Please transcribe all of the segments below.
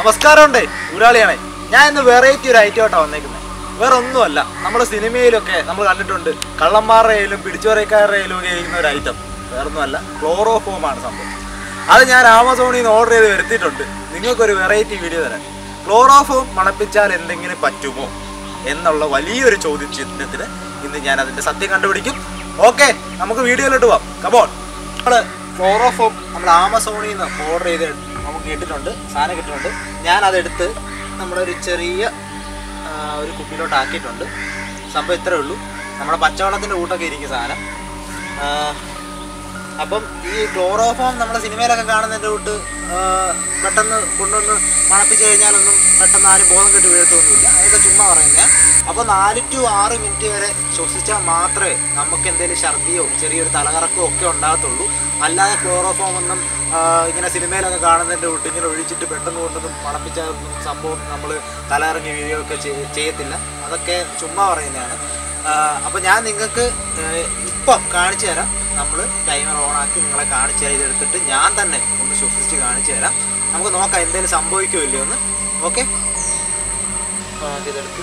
നമസ്കാരമുണ്ട് ഊരാളിയാണേ ഞാൻ ഇന്ന് വെറൈറ്റി ഒരു ഐറ്റം ആയിട്ടാണ് വന്നേക്കുന്നത് വേറെ ഒന്നുമല്ല നമ്മുടെ സിനിമയിലൊക്കെ നമ്മൾ കണ്ടിട്ടുണ്ട് കള്ളന്മാരുടെ കയ്യിലും പിടിച്ചോറക്കാരുടെ കയ്യിലും ഒക്കെ ഇരിക്കുന്ന ഒരു ഐറ്റം വേറെ ഒന്നുമല്ല ക്ലോറോഫോം ആണ് സംഭവം അത് ഞാൻ ആമസോണിൽ നിന്ന് ഓർഡർ ചെയ്ത് വരുത്തിയിട്ടുണ്ട് നിങ്ങൾക്കൊരു വെറൈറ്റി വീഡിയോ തരാൻ ക്ലോറോഫോം മണപ്പിച്ചാൽ എന്തെങ്കിലും പറ്റുമോ എന്നുള്ള വലിയൊരു ചോദ്യചിഹ്നത്തിന് ഇന്ന് ഞാൻ അതിന്റെ സത്യം കണ്ടുപിടിക്കും ഓക്കെ നമുക്ക് വീഡിയോയിലോട്ട് പോവാം കമോൺ നമ്മള് ക്ലോറോഫോം നമ്മൾ ആമസോണിൽ നിന്ന് ഓർഡർ ചെയ്ത് നമുക്ക് കിട്ടിയിട്ടുണ്ട് സാധനം കിട്ടിയിട്ടുണ്ട് ഞാൻ അതെടുത്ത് നമ്മുടെ ഒരു ചെറിയ ആ, ഒരു കുപ്പിയിലോട്ട് ആക്കിയിട്ടുണ്ട് സംഭവം ഇത്രേ ഉള്ളൂ നമ്മുടെ പച്ചവെള്ളത്തിൻ്റെ കൂട്ടൊക്കെ ഇരിക്കും സാധനം ആ, അപ്പം ഈ ക്ലോറോഫോം നമ്മുടെ സിനിമയിലൊക്കെ കാണുന്നതിൻ്റെ കൂട്ട് ആ, പെട്ടെന്ന് കൊണ്ടുവന്ന് മണപ്പിച്ച് കഴിഞ്ഞാലൊന്നും പെട്ടെന്ന് ആരും ബോധം കെട്ട് വീഴത്തൊന്നുമില്ല അതൊക്കെ ചുമ്മാ പറയുന്നത് അപ്പോൾ നാല് ടു ആറ് മിനിറ്റ് വരെ ശ്വസിച്ചാൽ മാത്രമേ നമുക്ക് എന്തെങ്കിലും ഛർദിയോ ചെറിയൊരു തലകറക്കോ ഒക്കെ ഉണ്ടാകത്തുള്ളൂ അല്ലാതെ ക്ലോറോഫോം ഒന്നും ആ, ഇങ്ങനെ സിനിമയിലൊക്കെ കാണുന്നതിൻ്റെ കൂട്ട് ഇങ്ങനെ ഒഴിച്ചിട്ട് പെട്ടെന്ന് കൊണ്ടൊന്നും മണപ്പിച്ചാലൊന്നും സംഭവം നമ്മൾ തലകറങ്ങി വീഴുകയൊക്കെ ചെയ്- ചെയ്യത്തില്ല അതൊക്കെ ചുമ്മാ പറയുന്നതാണ് അപ്പോൾ ഞാൻ നിങ്ങൾക്ക് ഇപ്പം കാണിച്ചു തരാം നമ്മൾ ടൈമർ ഓൺ ആക്കി നിങ്ങളെ കാണിച്ചു തരാം ഇതെടുത്തിട്ട് ഞാൻ തന്നെ ഒന്ന് ശ്വസിച്ച് കാണിച്ചു തരാം നമുക്ക് നോക്കാം എന്തെങ്കിലും സംഭവിക്കുമല്ലോ എന്ന് ഓക്കെ ഇതെടുത്ത്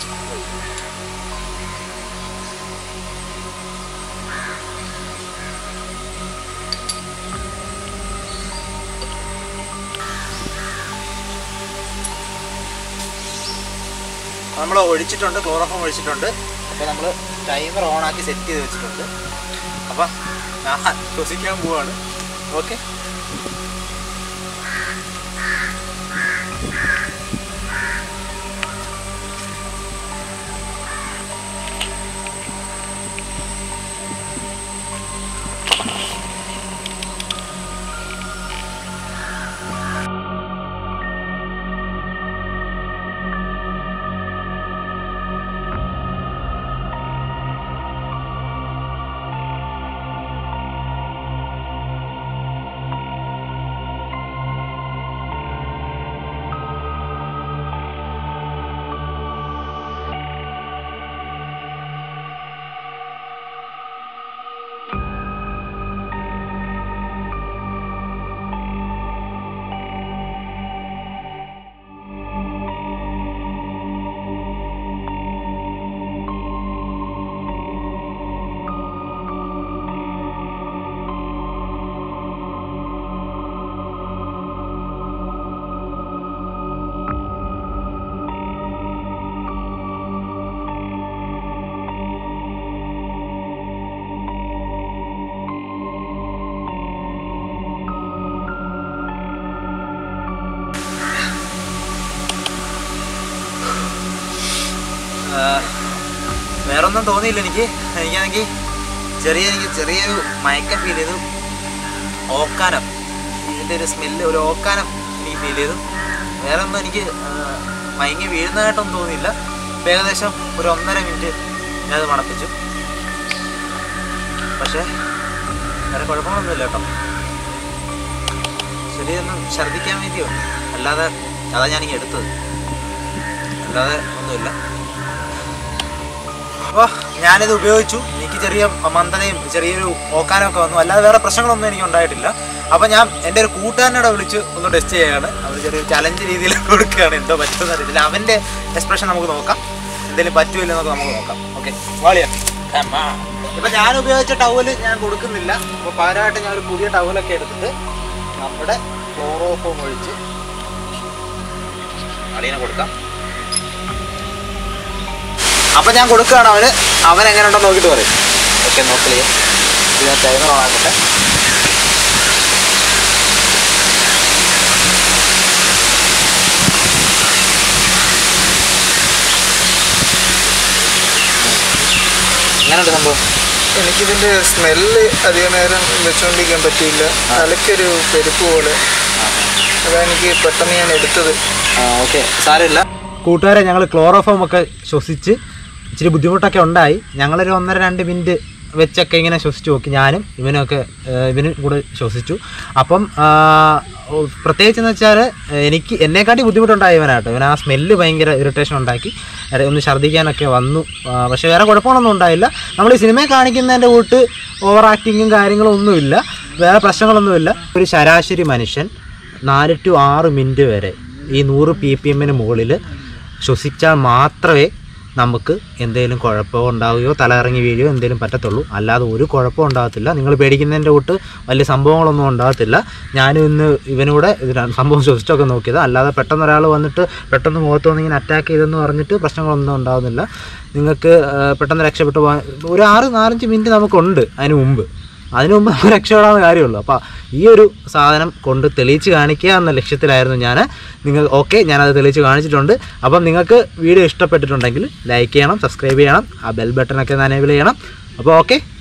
നമ്മൾ ഒഴിച്ചിട്ടുണ്ട് ക്ലോറോഫോം ഒഴിച്ചിട്ടുണ്ട് അപ്പോൾ നമ്മൾ ടൈമർ ഓൺ ആക്കി സെറ്റ് ചെയ്ത് വെച്ചിട്ടുണ്ട് അപ്പം ഞാൻ ശ്വസിക്കാൻ പോവാണ് ഓക്കെ വേറൊന്നും തോന്നിയില്ല എനിക്ക് എനിക്കാണെങ്കിൽ ചെറിയ എനിക്ക് ചെറിയൊരു മയക്കം ഫീൽ ചെയ്തു ഓക്കാനം ഇതിൻ്റെ ഒരു സ്മെല്ല് ഒരു ഓക്കാനം എനിക്ക് ഫീൽ ചെയ്തു വേറെ ഒന്നും എനിക്ക് ആ, മയങ്ങി വീഴുന്നതായിട്ടൊന്നും തോന്നിയില്ല ഇപ്പം ഏകദേശം ഒരു ഒന്നര മിനിറ്റ് ഞാനത് മണപ്പിച്ചു പക്ഷേ വേറെ കുഴപ്പമൊന്നുമില്ല കേട്ടോ ശരിയൊന്നും ഛർദ്ദിക്കാൻ വേണ്ടിയോ അല്ലാതെ അതാ ഞാനിങ്ങനെ എടുത്തത് അല്ലാതെ ഒന്നുമില്ല അപ്പോൾ ഞാനിത് ഉപയോഗിച്ചു എനിക്ക് ചെറിയ മന്ദതയും ചെറിയൊരു ഓക്കാനൊക്കെ വന്നു അല്ലാതെ വേറെ പ്രശ്നങ്ങളൊന്നും എനിക്ക് ഉണ്ടായിട്ടില്ല അപ്പോൾ ഞാൻ എൻ്റെ ഒരു കൂട്ടുകാരനോടെ വിളിച്ച് ഒന്ന് ടെസ്റ്റ് ചെയ്യുകയാണ് അവർ ചെറിയൊരു ചലഞ്ച് രീതിയിൽ കൊടുക്കുകയാണ് എന്തോ പറ്റുമെന്ന് അറിയത്തില്ല അവൻ്റെ എക്സ്പ്രഷൻ നമുക്ക് നോക്കാം എന്തെങ്കിലും പറ്റുമില്ല എന്നൊക്കെ നമുക്ക് നോക്കാം ഓക്കെ വാളിയ ഇപ്പം ഞാൻ ഉപയോഗിച്ച ടവല് ഞാൻ കൊടുക്കുന്നില്ല അപ്പോൾ പകരമായിട്ട് ഞാൻ ഒരു പുതിയ ടവലൊക്കെ എടുത്തിട്ട് നമ്മുടെ ക്ലോറോഫോം ഒഴിച്ച് അളിയനെ കൊടുക്കാം അപ്പൊ ഞാൻ കൊടുക്കുകയാണ് അവന് അവൻ എങ്ങനെ ഉണ്ടോ നോക്കിട്ട് പറയും ഓക്കെ നോക്കില്ലേ ഇത് ഞാൻ ടൈമർ ഓൺ ആക്കട്ടെ എങ്ങനെയുണ്ട് സംഭവം എനിക്കിതിന്റെ സ്മെല്ല് അധിക നേരം വെച്ചുകൊണ്ടിരിക്കാൻ പറ്റിയില്ല തലയ്ക്കൊരു പെരുപ്പ് പോലെ അതെനിക്ക് പെട്ടെന്ന് ഞാൻ എടുത്തത് ഓക്കെ സാരമില്ല കൂട്ടുകാരെ ഞങ്ങൾ ക്ലോറോഫോം ഒക്കെ ശ്വസിച്ച് ഇച്ചിരി ബുദ്ധിമുട്ടൊക്കെ ഉണ്ടായി ഞങ്ങളൊരു ഒന്നര രണ്ട് മിനിറ്റ് വെച്ചൊക്കെ ഇങ്ങനെ ശ്വസിച്ച് നോക്കി ഞാനും ഇവനൊക്കെ ഏഹ്, ഇവനും കൂടെ ശ്വസിച്ചു അപ്പം ആ, ഓ, പ്രത്യേകിച്ചെന്ന് വെച്ചാൽ എനിക്ക് എന്നെക്കാട്ടി ബുദ്ധിമുട്ടുണ്ടായി ഇവനാട്ടോ ഇവൻ ആ സ്മെല്ല് ഭയങ്കര ഇറിറ്റേഷൻ ഉണ്ടാക്കി ഇട- ഒന്ന് ഛർദ്ദിക്കാനൊക്കെ വന്നു ആ, പക്ഷേ വേറെ കുഴപ്പങ്ങളൊന്നും ഉണ്ടായില്ല നമ്മൾ ഈ സിനിമയെ കാണിക്കുന്നതിൻ്റെ കൂട്ട് ഓവർ ആക്ടിങ്ങും കാര്യങ്ങളും ഒന്നുമില്ല വേറെ പ്രശ്നങ്ങളൊന്നുമില്ല ഒരു ശരാശരി മനുഷ്യൻ നാല് ടു ആറ് മിനിറ്റ് വരെ ഈ നൂറ് പി പി എമ്മിന് മുകളിൽ ശ്വസിച്ചാൽ മാത്രമേ നമുക്ക് എന്തെങ്കിലും കുഴപ്പമോ ഉണ്ടാവുകയോ തലയിറങ്ങി വീഴുകയോ എന്തെങ്കിലും പറ്റത്തുള്ളൂ അല്ലാതെ ഒരു കുഴപ്പവും ഉണ്ടാകത്തില്ല നിങ്ങൾ പേടിക്കുന്നതിൻ്റെ കൂട്ട് വലിയ സംഭവങ്ങളൊന്നും ഉണ്ടാകത്തില്ല ഞാനും ഇന്ന് ഇവനൂടെ ഇത് രണ്ട് സംഭവം ശ്വസിച്ചൊക്കെ നോക്കിയത് അല്ലാതെ പെട്ടെന്ന് ഒരാൾ വന്നിട്ട് പെട്ടെന്ന് മുഖത്ത് വന്ന് ഇങ്ങനെ അറ്റാക്ക് ചെയ്തെന്ന് പറഞ്ഞിട്ട് പ്രശ്നങ്ങളൊന്നും ഉണ്ടാകുന്നില്ല നിങ്ങൾക്ക് ആ, പെട്ടെന്ന് രക്ഷപ്പെട്ടു പോകാൻ ഒരു ആറ് നാലഞ്ച് മിനിറ്റ് നമുക്കുണ്ട് അതിന് മുമ്പ് അതിനു മുമ്പ് നമുക്ക് രക്ഷപ്പെടാവുന്ന കാര്യമുള്ളൂ അപ്പോൾ ഈ ഒരു സാധനം കൊണ്ട് തെളിയിച്ച് കാണിക്കുക എന്ന ലക്ഷ്യത്തിലായിരുന്നു ഞാൻ നിങ്ങൾ ഓക്കെ ഞാനത് തെളിയിച്ച് കാണിച്ചിട്ടുണ്ട് അപ്പം നിങ്ങൾക്ക് വീഡിയോ ഇഷ്ടപ്പെട്ടിട്ടുണ്ടെങ്കിൽ ലൈക്ക് ചെയ്യണം സബ്സ്ക്രൈബ് ചെയ്യണം ആ ബെൽ ബട്ടണൊക്കെ ഒന്ന് എനേബിൾ ചെയ്യണം അപ്പോൾ ഓക്കെ